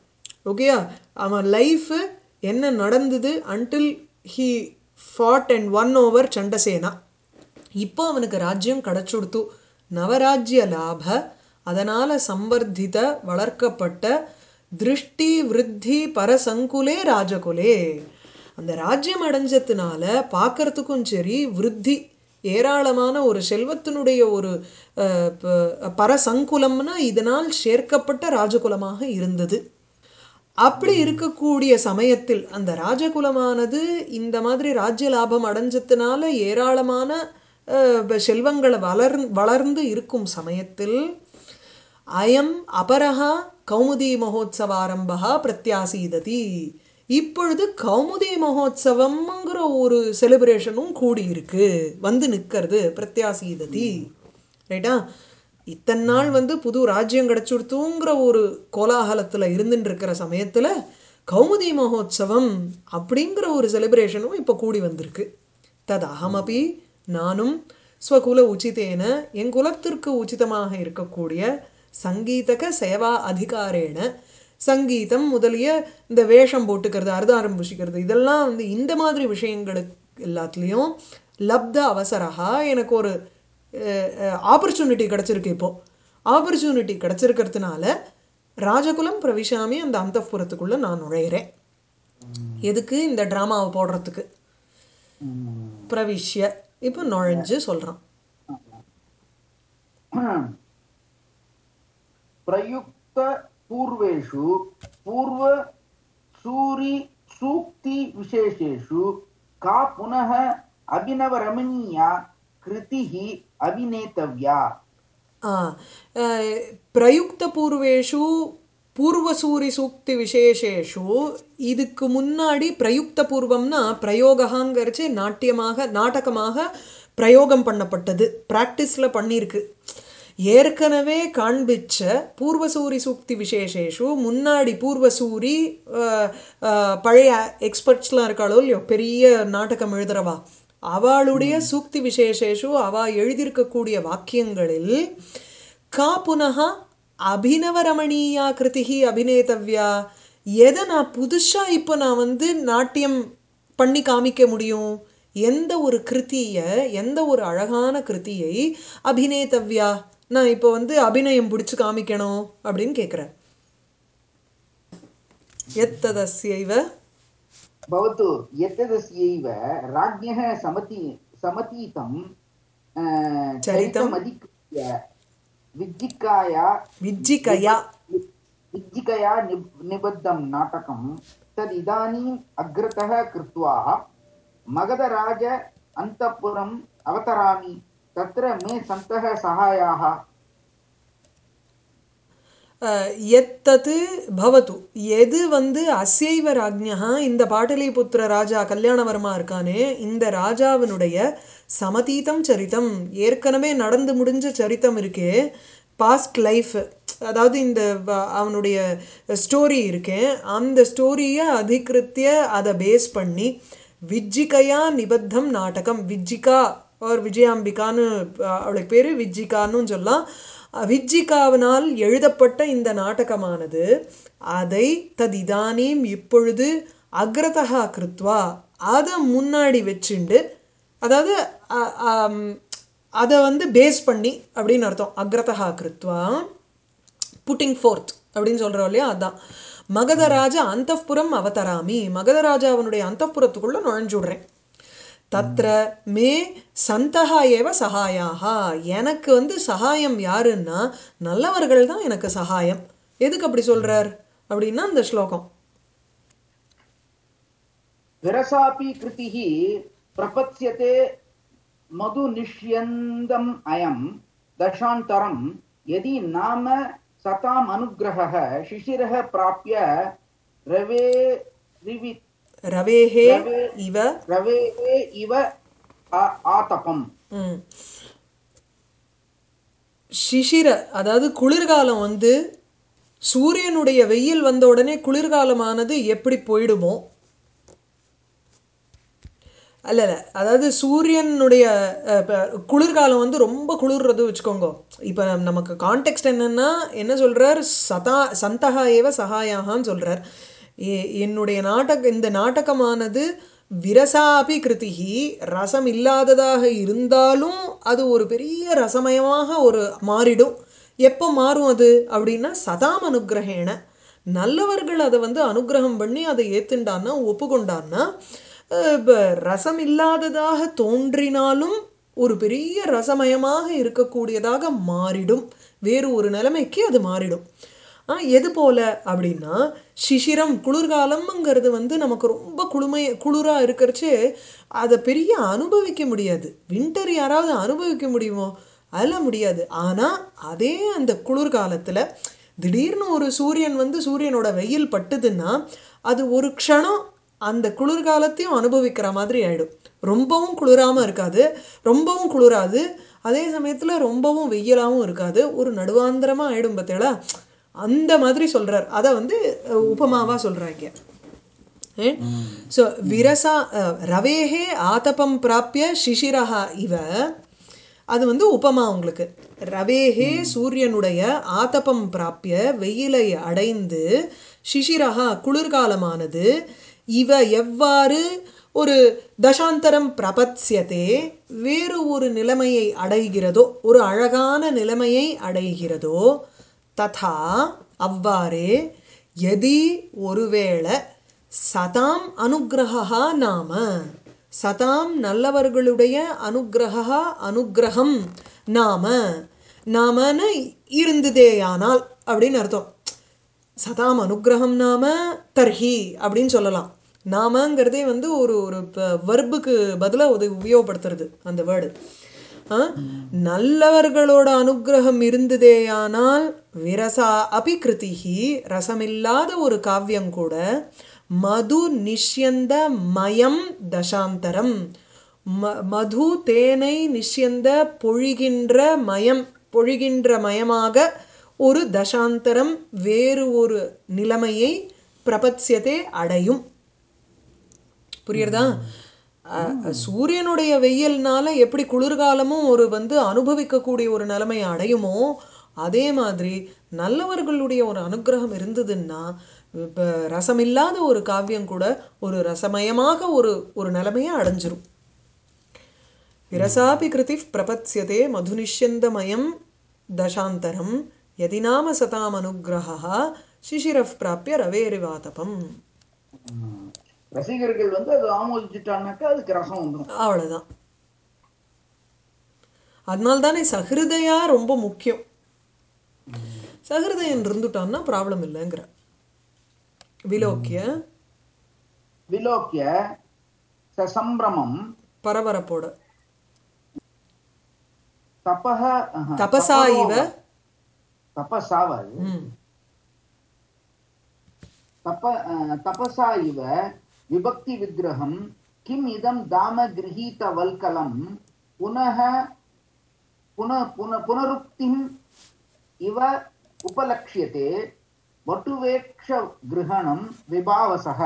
ஓகேயா அவன் லைஃபு என்ன நடந்தது until he fought and won over Chandasena இப்போ அவனுக்கு ராஜ்யம் கிடச்சுடுத்து நவராஜ்ய லாப அதனால் சம்பர்தித வளர்க்கப்பட்ட திருஷ்டி விருத்தி பரசங்குலே ராஜகுலே அந்த ராஜ்யம் அடைஞ்சதுனால பார்க்கறதுக்கும் சரி விருத்தி ஏராளமான ஒரு செல்வத்தினுடைய ஒரு அஹ், ப- பரசங்குலம்னா இதனால் சேர்க்கப்பட்ட ராஜகுலமாக இருந்தது அப்படி இருக்கக்கூடிய சமயத்தில் அந்த ராஜகுலமானது இந்த மாதிரி ராஜ்ய லாபம் அடைஞ்சதுனால ஏராளமான அஹ், செல்வங்களை வளர் வளர்ந்து இருக்கும் சமயத்தில் அயம் அபரஹா கௌமுதி மகோத்சவாரம்பா பிரத்யாசீததி இப்பொழுது கௌமுதி மகோத்சவம்ங்கிற ஒரு செலிப்ரேஷனும் கூடி இருக்கு வந்து நிற்கிறது பிரத்யாசீததி ரைட்டா இத்தனை நாள் வந்து புது ராஜ்யம் கிடைச்சுடுத்துங்கிற ஒரு கோலாகலத்தில் இருந்துட்டு இருக்கிற சமயத்தில் கௌமுதி மகோத்சவம் அப்படிங்கிற ஒரு செலிப்ரேஷனும் இப்போ கூடி வந்திருக்கு தத் அகமபி நானும் ஸ்வகுல உச்சிதேன என் குலத்திற்கு உச்சிதமாக இருக்கக்கூடிய சங்கீதக சேவா அதிகாரேன சங்கீதம் முதலிய இந்த வேஷம் போட்டுக்கிறது அர்தாரம் புஷிக்கிறது இதெல்லாம் வந்து இந்த மாதிரி விஷயங்களுக்கு எல்லாத்துலேயும் லப்த அவசரகா எனக்கு ஒரு ஆப்பர்ச்சுனிட்டி கிடச்சிருக்கு இப்போ ஆப்பர்ச்சுனிட்டி கிடச்சிருக்கிறதுனால ராஜகுலம் பிரவிஷாமி அந்த அந்தப்புறத்துக்குள்ள நான் நுழையிறேன் எதுக்கு இந்த டிராமாவை போடுறதுக்கு ம். பிரவிஷ்ய இப்போ நுழைஞ்சு சொல்றான் प्रयुक्त पूर्वेषु पूर्व सूरि सूक्ति विशेषेषु का पुनः अभिनवरमणीया कृतिः अभिनेतव्या ஆ, அஹ், பிரயுக்த பூர்வேஷு பூர்வசூரி சூக்தி விசேஷேஷு இதுக்கு முன்னாடி பிரயுக்த பூர்வம்னா பிரயோகாங்கிறச்சு நாட்டியமாக நாடகமாக பிரயோகம் பண்ணப்பட்டது ப்ராக்டிஸில் பண்ணியிருக்கு ஏற்கனவே காண்பிச்ச பூர்வசூரி சூக்தி விசேஷேஷு முன்னாடி பூர்வசூரி அஹ், அஹ், பழைய எக்ஸ்பர்ட்ஸ்லாம் இருக்காளோ இல்லையோ பெரிய நாடகம் எழுதுறவா அவளுடைய சூக்தி விசேஷேஷு அவ எழுதியிருக்கக்கூடிய வாக்கியங்களில் கா புனக அபினவரமணீயா கிருதிகி அபிநேதவ்யா எதை நான் புதுசாக இப்போ நான் வந்து நாட்டியம் பண்ணி காமிக்க முடியும் எந்த ஒரு கிருத்தியை எந்த ஒரு அழகான கிருத்தியை அபிநேதவ்யா நான் இப்போ வந்து அபிநயம் பிடிச்சி காமிக்கணும் அப்படின்னு கேட்குறேன் எத்ததஸ்யைவ भवतु एतदस्यैव राज्ञः समति समतीतं अ, चरितम्। चरितमधिकृत्य विज्जिकाया விஜ்ஜிகயா विज्जिकया निब- निबद्धं नाटकं तदिदानीम् अग्रतः कृत्वा मगधराज अन्तःपुरम् अवतरामि तत्र मे सन्तः सहायाः அஹ், எத்தது பவத்து எது வந்து அசைவ ராஜ்ஞா இந்த பாட்டலிபுத்திர ராஜா கல்யாணவர்மா இருக்கானே இந்த ராஜாவினுடைய சமதீதம் சரிதம் ஏற்கனவே நடந்து முடிஞ்ச சரித்தம் இருக்கே பாஸ்ட் லைஃப் அதாவது இந்த வ- அவனுடைய ஸ்டோரி இருக்கே அந்த ஸ்டோரியை அதிகிருத்திய அதை பேஸ் பண்ணி விஜ்ஜிகையா நிபத்தம் நாடகம் விஜ்ஜிகா ஆர் விஜயாம்பிகான்னு அஹ், அவளுக்கு பேர் விஜ்ஜிகான்னு சொல்லலாம் விஜ்ஜிகாவினால் எழுதப்பட்ட இந்த நாடகமானது அதை ததிதானீம் இப்பொழுது அக்ரதகா கிருத்வா அதை முன்னாடி வச்சுண்டு அதாவது அ- ஆம், அதை வந்து பேஸ் பண்ணி அப்படின்னு அர்த்தம் அக்ரதகா கிருத்வா புட்டிங் ஃபோர்த் அப்படின்னு சொல்கிறோம் இல்லையா அதான் மகதராஜ அந்தப்புறம் அவதராமி மகதராஜாவனுடைய அந்தப்புறத்துக்குள்ளே நுழைஞ்சு விடுறேன் தத்ர மே சந்தகா ஏவ சகாயாக எனக்கு வந்து சகாயம் யாருன்னா நல்லவர்கள் தான் எனக்கு சகாயம் எதுக்கு அப்படி சொல்றார் அப்படின்னா இந்த ஸ்லோகம் विरसापि कृतिः प्रपत्स्यते मधुनिष्यन्दम् अयं दशान्तरं यदि नाम सताम् अनुग्रहः शिशिरः प्राप्य रवे रिवि ரவேஹே ரவே இவ रवेः इव आ- आतपम् ம். சிசிர அதாவது குளிர்காலம் வந்து சூரியனுடைய வெயில் வந்த உடனே குளிர்காலமானது எப்படி போயிடுமோ அல்ல இல்ல அதாவது சூரியனுடைய அஹ், இப்ப குளிர்காலம் வந்து ரொம்ப குளிர்றது வச்சுக்கோங்க இப்போ நமக்கு கான்டெக்ட் என்னன்னா என்ன சொல்றார் சதா சந்தகா ஏவ சகாயாகான்னு சொல்றார் எ- என்னுடைய நாடக இந்த நாடகமானது விரசாபி கிருதிகி ரசம் இல்லாததாக இருந்தாலும் அது ஒரு பெரிய ரசமயமாக ஒரு மாறிடும் எப்போ மாறும் அது அப்படின்னா சதாம் அனுகிரகேண நல்லவர்கள் அதை வந்து அனுகிரகம் பண்ணி அதை ஏத்துண்டான்னா ஒப்புக்கொண்டான்னா அஹ், இப்ப ரசம் இல்லாததாக தோன்றினாலும் ஒரு பெரிய ரசமயமாக இருக்கக்கூடியதாக மாறிடும் வேறு ஒரு நிலைமைக்கு அது மாறிடும் ஆ எது போல அப்படின்னா சிசிரம் குளிர்காலம்ங்கிறது வந்து நமக்கு ரொம்ப குளுமை குளிராக இருக்கிறச்சு அதை பெரிய அனுபவிக்க முடியாது வின்டர் யாராவது அனுபவிக்க முடியுமோ அதெல்லாம் முடியாது ஆனால் அதே அந்த குளிர்காலத்தில் திடீர்னு ஒரு சூரியன் வந்து சூரியனோட வெயில் பட்டுதுன்னா அது ஒரு க்ஷணம் அந்த குளிர்காலத்தையும் அனுபவிக்கிற மாதிரி ஆயிடும் ரொம்பவும் குளிராமல் இருக்காது ரொம்பவும் குளிராது அதே சமயத்தில் ரொம்பவும் வெயிலாகவும் இருக்காது ஒரு நடுவாந்திரமாக ஆயிடும் பார்த்தீங்களா அந்த மாதிரி சொல்றார் அதை வந்து அஹ், உபமாவா சொல்றாங்க ஸோ விரசா அஹ், ரவேஹே ஆதபம் பிராப்பிய சிசிரஹா இவ அது வந்து உபமா உங்களுக்கு ரவேஹே சூரியனுடைய ஆதபம் பிராப்பிய வெயிலை அடைந்து சிசிரஹா குளிர்காலமானது இவ எவ்வாறு ஒரு தசாந்தரம் பிரபத்யதே வேறு ஒரு நிலைமையை அடைகிறதோ ஒரு அழகான நிலைமையை அடைகிறதோ ததா அவ்வாறே எதி ஒருவேளை சதாம் அனுகிரகா நாம சதாம் நல்லவர்களுடைய அனுகிரகா அனுகிரகம் நாம நாமன்னு இருந்ததேயானால் அப்படின்னு அர்த்தம் சதாம் அனுகிரகம் நாம தர்ஹி அப்படின்னு சொல்லலாம் நாமங்கிறதே வந்து ஒரு ஒரு வர்புக்கு பதிலாக உதவி உபயோகப்படுத்துறது அந்த வேர்டு நல்லவர்களோட அனுகிரகம் இருந்ததேயானால் விரசா அபி கிருதிஹி ரசமில்லாத ஒரு காவியம் கூட மது நிஷ்யந்த மயம் தசாந்தரம் ம மது தேனை நிஷ்யந்த பொழிகின்ற மயம் பொழிகின்ற மயமாக ஒரு தசாந்தரம் வேறு ஒரு நிலைமையை பிரபத்யத்தை அடையும் புரியுறதா சூரியனுடைய வெயில்னால எப்படி குளிர்காலமும் ஒரு வந்து அனுபவிக்கக்கூடிய ஒரு நிலைமை அடையுமோ அதே மாதிரி நல்லவர்களுடைய ஒரு அனுகிரகம் இருந்ததுன்னா இப்போ ரசமில்லாத ஒரு காவியம் கூட ஒரு ரசமயமாக ஒரு ஒரு நிலைமையை அடைஞ்சிரும் விரசாபி கிருதி பிரபத்யதே மதுனிஷ்யந்தமயம் தசாந்தரம் எதி நாம சதாம் அனுகிரகா சிசிரப் பிராப்பிய ரவேரிவாதபம் ரசிகர்கள் வந்து அது ஆமோதிச்சுட்டான்னாக்கா அதுக்கு ரசம் வந்துடும் அவ்வளோதான் அதனால தானே சஹிருதயா ரொம்ப முக்கியம் சஹிருதயன் இருந்துட்டான்னா ப்ராப்ளம் இல்லைங்கிற விலோக்கிய விலோக்கிய சசம்பிரமம் பரபரப்போட தபஹ தபசா இவ தபசாவது ம் तप तपसा इव विभक्ति विग्रहं किम् इदं दाम गृहीतवल्कलं पुनः पुनः पुनः पुनरुक्तिम् इव उपलक्ष्यते वटुवेक्षगृहणं विभावसः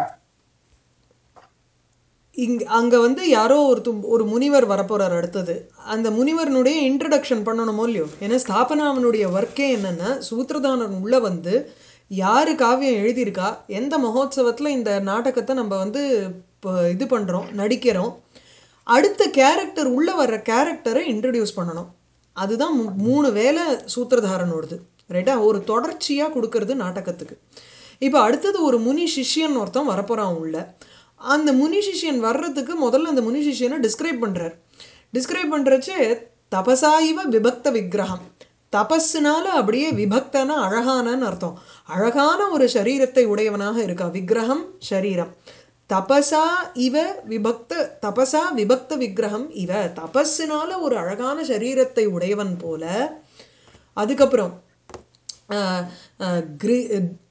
இங்க அங்க வந்து யாரோ ஒரு ஒரு முனிவர் வரப்போறார் அடுத்தது அந்த முனிவரனுடைய இன்ட்ரடக்ஷன் பண்ணணுமோ இல்லையோ ஏன்னா ஸ்தாபனாவனுடைய ஒர்க்கே என்னன்னா சூத்திரதானன் உள்ள வந்து யார் காவியம் எழுதியிருக்கா எந்த மகோத்சவத்தில் இந்த நாடகத்தை நம்ம வந்து இப்போ இது பண்ணுறோம் நடிக்கிறோம் அடுத்த கேரக்டர் உள்ளே வர்ற கேரக்டரை இன்ட்ரடியூஸ் பண்ணணும் அதுதான் மூ- மூணு வேலை சூத்திரதாரனோடது ரைட்டா ஒரு தொடர்ச்சியாக கொடுக்கறது நாடகத்துக்கு இப்போ அடுத்தது ஒரு முனி சிஷ்யன் ஒருத்தன் வரப்போகிறான் உள்ள அந்த முனி சிஷ்யன் வர்றதுக்கு முதல்ல அந்த முனி சிஷ்யனை டிஸ்கிரைப் பண்ணுறார் டிஸ்கிரைப் பண்ணுறச்சே தபசாயிவ விபக்த விக்கிரகம் தபஸ்னால அப்படியே விபக்தனா அழகானன்னு அர்த்தம் அழகான ஒரு சரீரத்தை உடையவனாக இருக்கா விக்கிரகம் சரீரம் தபசா இவ விபக்த தபசா விபக்த விக்கிரகம் இவ தபஸ்னால ஒரு அழகான சரீரத்தை உடையவன் போல அதுக்கப்புறம் அஹ், அஹ், கிரி-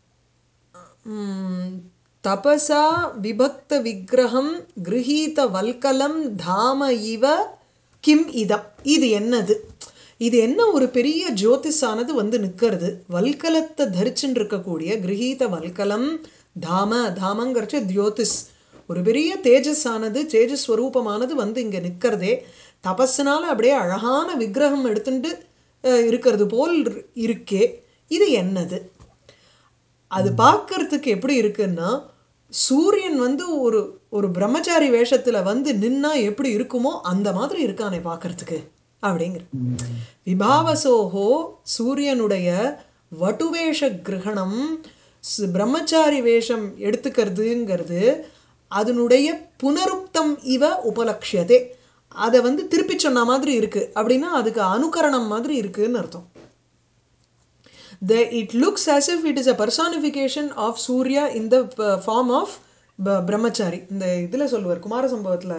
ம், தபசா விபக்த விக்கிரகம் கிரகீத வல்கலம் தாம இவ கிம் இதம் இது என்னது இது என்ன ஒரு பெரிய ஜோதிஷானது வந்து நிற்கிறது வல்கலத்தை தரிச்சுன்னு இருக்கக்கூடிய கிரகீத வல்கலம் தாம தாமங்கிறச்ச தியோதிஸ் ஒரு பெரிய தேஜஸானது தேஜஸ் ஸ்வரூபமானது வந்து இங்கே நிற்கிறதே தபஸ்னால அப்படியே அழகான விக்கிரகம் எடுத்துட்டு அஹ், இருக்கிறது போல் இரு- இருக்கே இது என்னது அது பார்க்கறதுக்கு எப்படி இருக்குன்னா சூரியன் வந்து ஒரு ஒரு பிரம்மச்சாரி வேஷத்துல வந்து நின்னா எப்படி இருக்குமோ அந்த மாதிரி இருக்கானே பார்க்கறதுக்கு அப்படிங்கிற விபாவசோகோ சூரியனுடைய வட்டுவேஷ கிரகணம் ஸ்- பிரம்மச்சாரி வேஷம் எடுத்துக்கிறதுங்கிறது அதனுடைய புனருக்தம் இவ உபலட்சியதே அதை வந்து திருப்பி சொன்ன மாதிரி இருக்கு அப்படின்னா அதுக்கு அனுகரணம் மாதிரி இருக்குன்னு அர்த்தம் the it looks as if it is a personification of Surya in the uh, form of ப- பிரம்மச்சாரி இந்த இதில் சொல்லுவார் குமார சம்பவத்தில்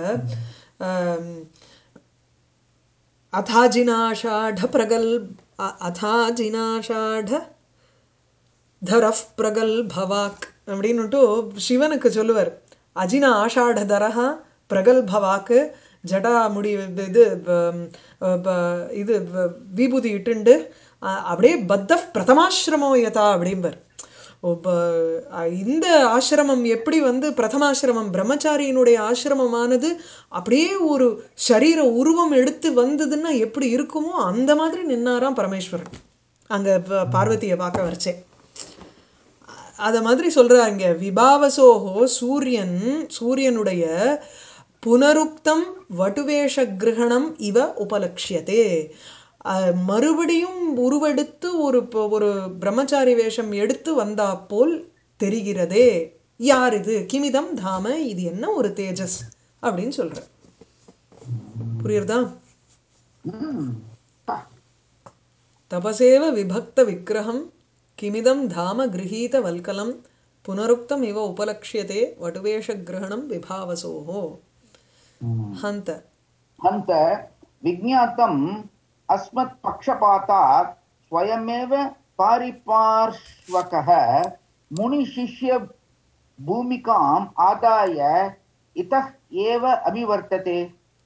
அதாஜினாஷாட பிரகல் அ- அதாஜினாஷாட தரஃப் பிரகல் பவாக் அப்படின்னுட்டு சிவனுக்கு சொல்லுவார் அஜின ஆஷாட தரஹா பிரகல் பவாக்கு ஜடா முடி இது இது ப- ப- இது ப- விபூதி இட்டுண்டு அ- அப்படியே பத்த பிரதமாசிரமோ யதா அப்படிம்பார் ஒப்ப அ- இந்த ஆசிரமம் எப்படி வந்து பிரதமாசிரமம் பிரம்மச்சாரியினுடைய ஆசிரமமானது அப்படியே ஒரு சரீர உருவம் எடுத்து வந்ததுன்னா எப்படி இருக்குமோ அந்த மாதிரி நின்னாராம் பரமேஸ்வரன் அங்கே பார்வதியை பார்க்க வரைச்சே அதை மாதிரி சொல்கிறாங்க விபாவசோகோ சூரியன் சூரியனுடைய புனருக்தம் வட்டுவேஷ கிரகணம் இவ உபலட்சியதே அஹ், மறுபடியும் உருவெடுத்து ஒரு ப- ஒரு பிரம்மச்சாரி வேஷம் எடுத்து வந்தா போல் தெரிகிறதே யார் இது கிமிதம் தாம இது என்ன ஒரு தேஜஸ் அப்படின்னு சொல்ற புரியுறதா ம். ஆ. तपसेव विभक्तविग्रहं किमिदं धाम गृहीतवल्कलं पुनरुक्तम् इव उपलक्ष्यते वटुवेषग्रहणं विभावसोः हन्त हन्त विज्ञातम् अस्मत् पक्षपातात् स्वयमेव पारिपार्श्वकः मुनिशिष्य भूमिकाम् आदाय इतः एव अभिवर्तते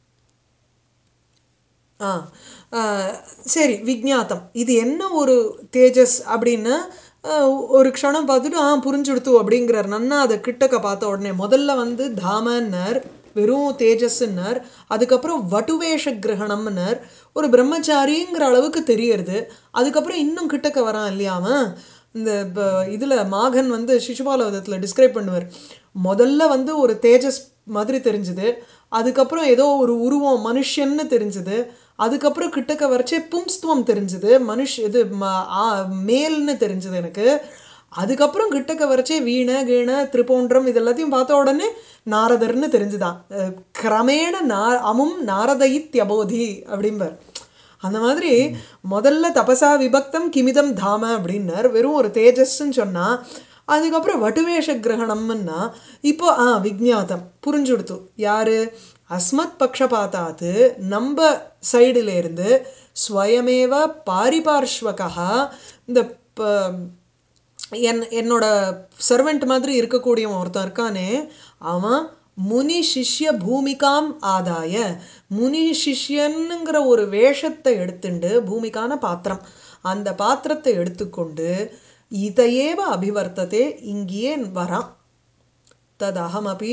ஆ ஆ, சரி விஜ்ஞாத்தம் இது என்ன ஒரு தேஜஸ் அப்படின்னு ஆ, ஒரு க்ஷணம் பார்த்துட்டு ஆ புரிஞ்சுடுத்து அப்படிங்கிறார் நன்னா அதை கிட்டக்க பார்த்த உடனே முதல்ல வந்து தாமன்னர் வெறும் தேஜஸ்ன்னர் அதுக்கப்புறம் வட்டுவேஷ கிரகணம்னர் ஒரு பிரம்மச்சாரிங்கிற அளவுக்கு தெரியறது அதுக்கப்புறம் இன்னும் கிட்டக்க வரான் இல்லையா அவன் இந்த இதில் மாகன் வந்து சிசுபாலவதத்தில் டிஸ்கிரைப் பண்ணுவார் முதல்ல வந்து ஒரு தேஜஸ் மாதிரி தெரிஞ்சுது அதுக்கப்புறம் ஏதோ ஒரு உருவம் மனுஷன்னு தெரிஞ்சுது அதுக்கப்புறம் கிட்டக்க வரைச்சே பும்ஸ்துவம் தெரிஞ்சுது மனுஷ் இது ம- ஆ- மேல்னு தெரிஞ்சுது எனக்கு அதுக்கப்புறம் கிட்டக்க வரைச்சே வீண கீண திரிபோன்றம் இது எல்லாத்தையும் பார்த்த உடனே நாரதர்னு தெரிஞ்சுதான் அஹ் கிரமேண நா அமும் நாரதயித்யபோதி அப்படிம்பார் அந்த மாதிரி முதல்ல தபசா விபக்தம் கிமிதம் தாம அப்படின்னார் வெறும் ஒரு தேஜஸ்ன்னு சொன்னா அதுக்கப்புறம் வட்டுவேஷ கிரகணம்னா இப்போ ஆ விஜ்ஞாதம் புரிஞ்சுடுத்து யாரு அஸ்மத் பக்ஷபாத்தாத்து நம்ம சைடுல இருந்து ஸ்வயமேவ பாரிபார்ஷ்வகா இந்த ப- என் என்னோட சர்வெண்ட் மாதிரி இருக்கக்கூடியவன் ஒருத்தன் இருக்கானே அவன் முனி சிஷ்ய பூமிகாம் ஆதாய முனி சிஷ்யனுங்கிற ஒரு வேஷத்தை எடுத்துண்டு பூமிக்கான பாத்திரம் அந்த பாத்திரத்தை எடுத்துக்கொண்டு இதையேவ அபிவர்த்ததே இங்கேயே வரான் ததகமபி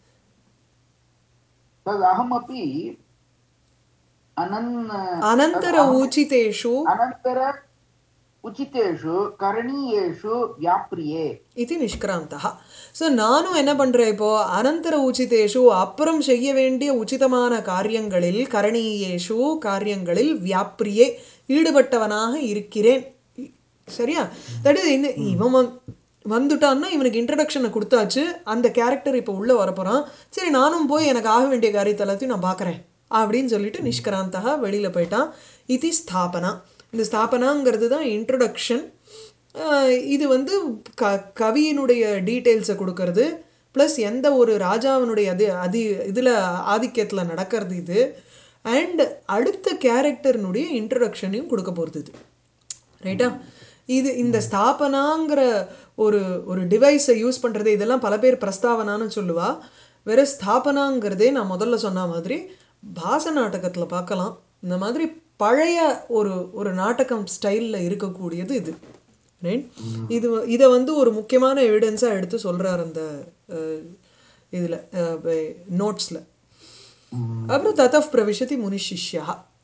तदहमपि अनन् அனந்தர तदहम् ஊச்சிதேஷு अनन्तर उचितेषु करणीयेषु व्याप्रिये இது நிஷ்கிராந்தா ஸோ நானும் என்ன பண்ணுறேன் இப்போ அனந்தர உச்சிதேஷு அப்புறம் செய்ய வேண்டிய உச்சிதமான காரியங்களில் கரணீயேஷு காரியங்களில் வியாப்ரியே ஈடுபட்டவனாக இருக்கிறேன் இ- சரியா தட் இஸ் இந்த இவன் வந் வந்துட்டான்னா இவனுக்கு இன்ட்ரடக்ஷனை கொடுத்தாச்சு அந்த கேரக்டர் இப்போ உள்ளே வரப்போகிறான் சரி நானும் போய் எனக்கு ஆக வேண்டிய காரியத்தை எல்லாத்தையும் நான் பார்க்குறேன் அப்படின்னு சொல்லிட்டு நிஷ்கிராந்தகா வெளியில் போயிட்டான் இது ஸ்தாபனா இந்த ஸ்தாபனாங்கிறது தான் இன்ட்ரடக்ஷன் இது வந்து க கவியினுடைய டீட்டெயில்ஸை கொடுக்கறது ப்ளஸ் எந்த ஒரு ராஜாவினுடைய அது அதி இதில் ஆதிக்கத்தில் நடக்கிறது இது அண்ட் அடுத்த கேரக்டர்னுடைய இன்ட்ரடக்ஷனையும் கொடுக்க போகிறது இது ரைட்டா இது இந்த ஸ்தாபனாங்கிற ஒரு ஒரு டிவைஸை யூஸ் பண்ணுறது இதெல்லாம் பல பேர் பிரஸ்தாவனான்னு சொல்லுவா வேற ஸ்தாபனாங்கிறதே நான் முதல்ல சொன்ன மாதிரி பாச நாடகத்தில் பார்க்கலாம் இந்த மாதிரி பழைய ஒரு ஒரு நாடகம் ஸ்டைலில் இருக்கக்கூடியது இது ரைட் இது இதை வந்து ஒரு முக்கியமான எவிடன்ஸாக எடுத்து சொல்கிறார் அந்த இதில் நோட்ஸில் அப்புறம் தத்தப் பிரவிஷதி முனிஷிஷ்யா